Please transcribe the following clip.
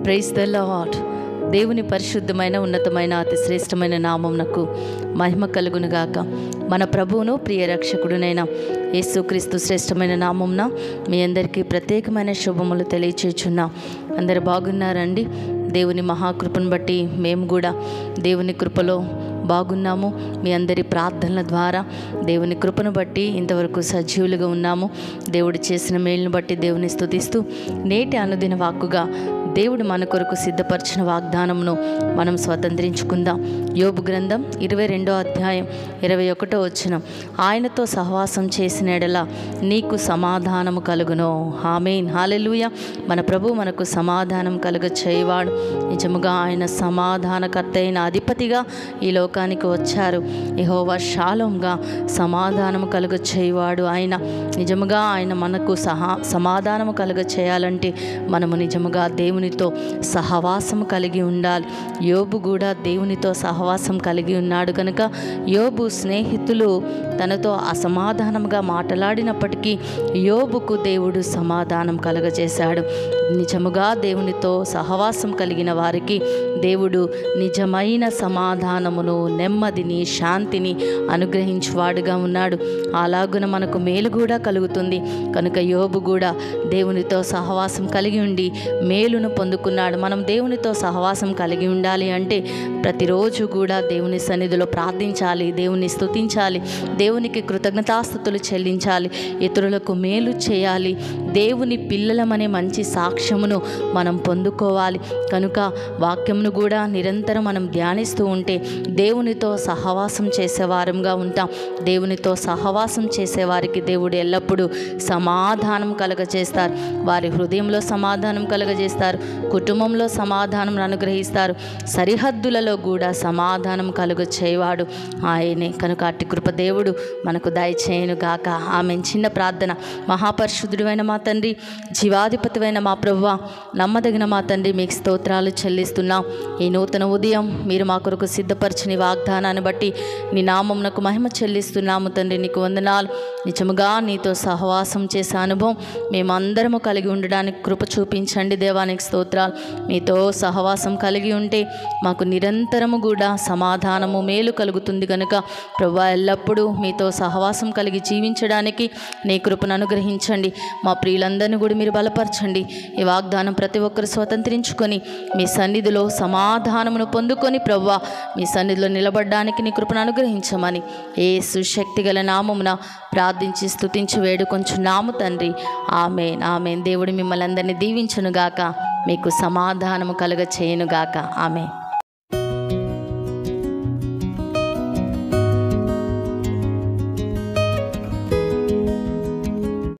praise the lord దేవుని పరిశుద్ధమైన ఉన్నతమైన అతి శ్రేష్టమైన నామమునకు మహిమ కలుగునుగాక మన ప్రభువును ప్రియ రక్షకుడునైన యేసుక్రీస్తు శ్రేష్టమైన నామంన మీ అందరికీ ప్రత్యేకమైన శుభములు తెలియచేచున్నా అందరు బాగున్నారండి దేవుని మహాకృపను బట్టి మేము కూడా దేవుని కృపలో బాగున్నాము మీ అందరి ప్రార్థనల ద్వారా దేవుని కృపను బట్టి ఇంతవరకు సజీవులుగా ఉన్నాము దేవుడు చేసిన మేలును బట్టి దేవుని స్తుతిస్తూ నేటి అనుదిన వాక్కుగా దేవుడు మన కొరకు సిద్ధపరిచిన వాగ్దానమును మనం స్వతంత్రించుకుందాం యోబు గ్రంథం ఇరవై రెండో అధ్యాయం ఇరవై ఒకటో వచ్చిన ఆయనతో సహవాసం చేసిన ఎడల నీకు సమాధానము కలుగును హామేన్ హాలెలూయ మన ప్రభు మనకు సమాధానం కలుగ చేయవాడు నిజముగా ఆయన సమాధానకర్త అయిన అధిపతిగా ఈ లోకానికి వచ్చారు యెహోవా షాలోంగా సమాధానము కలుగ చేయవాడు ఆయన నిజముగా ఆయన మనకు సహా సమాధానము కలుగ చేయాలంటే మనము నిజముగా దేవునితో సహవాసం కలిగి ఉండాలి యోబు కూడా దేవునితో సహవాసం కలిగి ఉన్నాడు కనుక యోబు స్నేహితులు తనతో అసమాధానంగా మాట్లాడినప్పటికీ యోబుకు దేవుడు సమాధానం కలుగజేశాడు నిజముగా దేవునితో సహవాసం కలిగిన వారికి దేవుడు నిజమైన సమాధానమును నెమ్మదిని శాంతిని అనుగ్రహించువాడుగా ఉన్నాడు అలాగున మనకు మేలు కూడా కలుగుతుంది కనుక యోబు కూడా దేవునితో సహవాసం కలిగి ఉండి మేలును పొందుకున్నాడు మనం దేవునితో సహవాసం కలిగి ఉండాలి అంటే ప్రతిరోజు కూడా దేవుని సన్నిధిలో ప్రార్థించాలి దేవుని స్తుతించాలి దేవునికి కృతజ్ఞతాస్థుతులు చెల్లించాలి ఇతరులకు మేలు చేయాలి దేవుని పిల్లలమనే మంచి సాక్ష్యమును మనం పొందుకోవాలి కనుక వాక్యమును కూడా నిరంతరం మనం ధ్యానిస్తూ ఉంటే దేవునితో సహవాసం చేసేవారంగా ఉంటాం దేవునితో సహవాసం చేసేవారికి దేవుడు ఎల్లప్పుడూ సమాధానం కలగజేస్తారు వారి హృదయంలో సమాధానం కలగజేస్తారు కుటుంబంలో సమాధానం అనుగ్రహిస్తారు సరిహద్దులలో కూడా సమాధానం కలుగ చేయవాడు ఆయనే కనుక అట్టి కృప దేవుడు మనకు దయచేయను గాక ఆమె చిన్న ప్రార్థన మహాపరిశుద్ధుడైన మా తండ్రి జీవాధిపతివైన మా ప్రభువ నమ్మదగిన మా తండ్రి మీకు స్తోత్రాలు చెల్లిస్తున్నాం ఈ నూతన ఉదయం మీరు మా కొరకు సిద్ధపరిచిన ఈ వాగ్దానాన్ని బట్టి నీ నామమునకు మహిమ చెల్లిస్తున్నాము తండ్రి నీకు వందనాలు నిజముగా నీతో సహవాసం చేసే అనుభవం మేమందరము కలిగి ఉండడానికి కృప చూపించండి దేవానికి స్తోత్రాలు మీతో సహవాసం కలిగి ఉంటే మాకు నిరంతరము కూడా సమాధానము మేలు కలుగుతుంది కనుక ప్రభా ఎల్లప్పుడూ మీతో సహవాసం కలిగి జీవించడానికి నీ కృపను అనుగ్రహించండి మా ప్రియులందరినీ కూడా మీరు బలపరచండి ఈ వాగ్దానం ప్రతి ఒక్కరు స్వతంత్రించుకొని మీ సన్నిధిలో సమాధానమును పొందుకొని ప్రవ్వా మీ సన్నిధిలో నిలబడడానికి నీ కృపను అనుగ్రహించమని ఏ సుశక్తి గల నామమున ప్రార్థించి స్తుతించి వేడుకొంచు నాము తండ్రి ఆమెన్ ఆమెన్ దేవుడు మిమ్మల్ని అందరినీ దీవించునుగాక మీకు సమాధానము కలుగ చేయనుగాక ఆమె